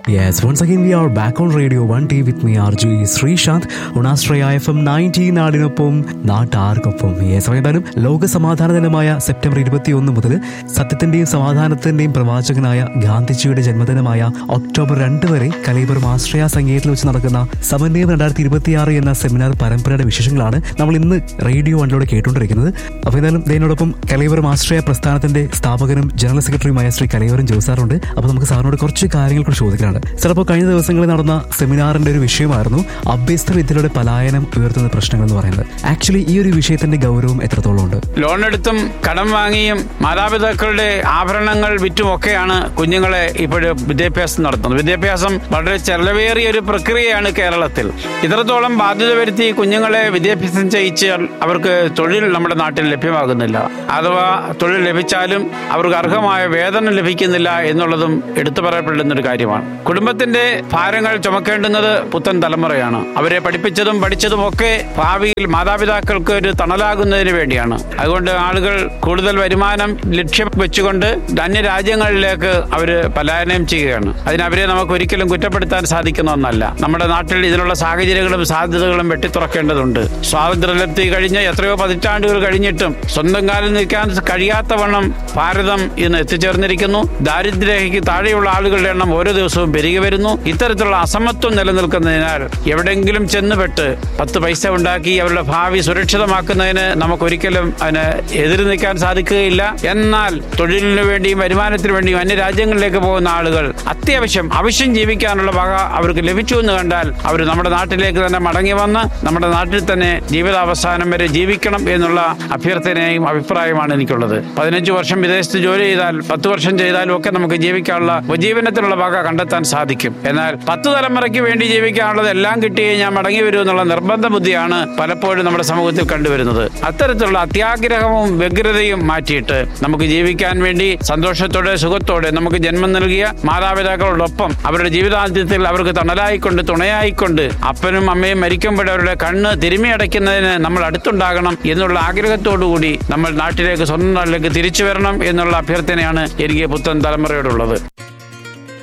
Yes, once again we are back on Radio 1T with me RJ Sreesanth ഉണാശ്രയ F M ninety നാടിനൊപ്പം നാട്ടാർക്കൊപ്പം yes ഏതായാലും ലോക സമാധാന ദിനമായ സെപ്റ്റംബർ ഇരുപത്തിയൊന്ന് മുതൽ സത്യത്തിന്റെയും സമാധാനത്തിന്റെയും പ്രവാചകനായ ഗാന്ധിജിയുടെ ജന്മദിനമായ ഒക്ടോബർ രണ്ട് വരെ കലൈബറും ആശ്രയ സംഗീതത്തിൽ വെച്ച് നടക്കുന്ന സമന്വയം രണ്ടായിരത്തി ഇരുപത്തിയാറ് എന്ന സെമിനാർ പരമ്പരയുടെ വിശേഷങ്ങളാണ് നമ്മൾ ഇന്ന് റേഡിയോ വണ്ടിലൂടെ കേട്ടുകൊണ്ടിരിക്കുന്നത് അപ്പോൾ എന്തായാലും ഇതിനോടൊപ്പം കലൈവറും ആശ്രയ പ്രസ്ഥാനത്തിന്റെ സ്ഥാപകനും ജനറൽ സെക്രട്ടറിയുമായ ശ്രീ കലൈവറും ജോസാറുണ്ട് അപ്പോൾ നമുക്ക് സാറിനോട് കുറച്ച് കാര്യങ്ങൾ കൂടി ചോദിക്കാനുണ്ട് ചിലപ്പോൾ കഴിഞ്ഞ ദിവസങ്ങളിൽ നടന്ന സെമിനാറിന്റെ ഒരു വിഷയമായിരുന്നു അഭ്യസ്ത വിദ്യയുടെ പലായനം ഉയർത്തുന്ന പ്രശ്നങ്ങൾ എന്ന് പറയുന്നത് ആക്ച്വലി ഈ ഒരു വിഷയത്തിന്റെ ഗൗരവം എത്രത്തോളം ഉണ്ട് ലോൺ എടുത്തും കടം വാങ്ങിയും മാതാപിതാക്കളുടെ ആഭരണങ്ങൾ വിറ്റും ഒക്കെയാണ് കുഞ്ഞുങ്ങളെ ഇപ്പോഴും വിദ്യാഭ്യാസം നടത്തുന്നത് വിദ്യാഭ്യാസം വളരെ ചെലവേറിയ ഒരു പ്രക്രിയയാണ് കേരളത്തിൽ ഇത്രത്തോളം ബാധ്യത വരുത്തി കുഞ്ഞുങ്ങളെ വിദ്യാഭ്യാസം ചെയ്യിച്ചാൽ അവർക്ക് തൊഴിൽ നമ്മുടെ നാട്ടിൽ ലഭ്യമാകുന്നില്ല അഥവാ തൊഴിൽ ലഭിച്ചാലും അവർക്ക് അർഹമായ വേതനം ലഭിക്കുന്നില്ല എന്നുള്ളതും എടുത്തു പറയപ്പെടുന്ന ഒരു കാര്യമാണ് കുടുംബത്തിന്റെ ഭാരങ്ങൾ ചുമക്കേണ്ടുന്നത് പുത്തൻ തലമുറയാണ് അവരെ പഠിപ്പിച്ചതും പഠിച്ചതും ഒക്കെ ഭാവിയിൽ മാതാപിതാക്കൾക്ക് ഒരു തണലാകുന്നതിന് വേണ്ടിയാണ് അതുകൊണ്ട് ആളുകൾ കൂടുതൽ വരുമാനം ലക്ഷ്യം വെച്ചുകൊണ്ട് അന്യരാജ്യങ്ങളിലേക്ക് അവര് പലായനം ചെയ്യുകയാണ് അതിന് അവരെ നമുക്ക് ഒരിക്കലും കുറ്റപ്പെടുത്താൻ സാധിക്കുന്ന ഒന്നല്ല നമ്മുടെ നാട്ടിൽ ഇതിനുള്ള സാഹചര്യങ്ങളും സാധ്യതകളും വെട്ടിത്തുറക്കേണ്ടതുണ്ട് സ്വാതന്ത്ര്യലബ്ധി കഴിഞ്ഞ എത്രയോ പതിറ്റാണ്ടുകൾ കഴിഞ്ഞിട്ടും സ്വന്തം കാലിൽ നിൽക്കാൻ കഴിയാത്ത വണ്ണം ഭാരതം ഇന്ന് എത്തിച്ചേർന്നിരിക്കുന്നു ദാരിദ്ര്യരേഖയ്ക്ക് താഴെയുള്ള ആളുകളുടെ എണ്ണം ഓരോ ദിവസവും പെരുകി വരുന്നു ഇത്തരത്തിലുള്ള അസമത്വം നിലനിൽക്കുന്നതിനാൽ എവിടെയെങ്കിലും ചെന്നുപെട്ട് പത്ത് പൈസ ഉണ്ടാക്കി അവരുടെ ഭാവി സുരക്ഷിതമാക്കുന്നതിന് നമുക്കൊരിക്കലും അതിന് എതിര് നിൽക്കാൻ സാധിക്കുകയില്ല എന്നാൽ തൊഴിലിനു വേണ്ടിയും വരുമാനത്തിന് വേണ്ടിയും അന്യരാജ്യങ്ങളിലേക്ക് പോകുന്ന ആളുകൾ അത്യാവശ്യം ആവശ്യം ജീവിക്കാനുള്ള വക അവർക്ക് ലഭിച്ചു എന്ന് കണ്ടാൽ അവർ നമ്മുടെ നാട്ടിലേക്ക് തന്നെ മടങ്ങി വന്ന് നമ്മുടെ നാട്ടിൽ തന്നെ ജീവിതാവസാനം വരെ ജീവിക്കണം എന്നുള്ള അഭ്യർത്ഥനയും അഭിപ്രായമാണ് എനിക്കുള്ളത് പതിനഞ്ച് വർഷം വിദേശത്ത് ജോലി ചെയ്താൽ പത്ത് വർഷം ചെയ്താലും ഒക്കെ നമുക്ക് ജീവിക്കാനുള്ള ഉപജീവനത്തിനുള്ള വക കണ്ടെത്താൻ സാധിക്കും എന്നാൽ പത്ത് തലമുറയ്ക്ക് വേണ്ടി ജീവിക്കാനുള്ളത് എല്ലാം കിട്ടിയേ ഞാൻ മടങ്ങി വരൂ എന്നുള്ള നിർബന്ധ ബുദ്ധിയാണ് പലപ്പോഴും നമ്മുടെ സമൂഹത്തിൽ കണ്ടുവരുന്നത് അത്തരത്തിലുള്ള അത്യാഗ്രഹവും വ്യഗ്രതയും മാറ്റിയിട്ട് നമുക്ക് ജീവിക്കാൻ വേണ്ടി സന്തോഷത്തോടെ സുഖത്തോടെ നമുക്ക് ജന്മം നൽകിയ മാതാപിതാക്കളോടൊപ്പം അവരുടെ ജീവിതാന്ത്യത്തിൽ അവർക്ക് തണലായിക്കൊണ്ട് തുണയായിക്കൊണ്ട് അപ്പനും അമ്മയും മരിക്കുമ്പോൾ അവരുടെ കണ്ണ് തിരുമിയടയ്ക്കുന്നതിന് നമ്മൾ അടുത്തുണ്ടാകണം എന്നുള്ള ആഗ്രഹത്തോടുകൂടി നമ്മൾ നാട്ടിലേക്ക് സ്വന്തം നാട്ടിലേക്ക് തിരിച്ചു വരണം എന്നുള്ള അഭ്യർത്ഥനയാണ് എനിക്ക് പുത്തൻ തലമുറയോടുള്ളത്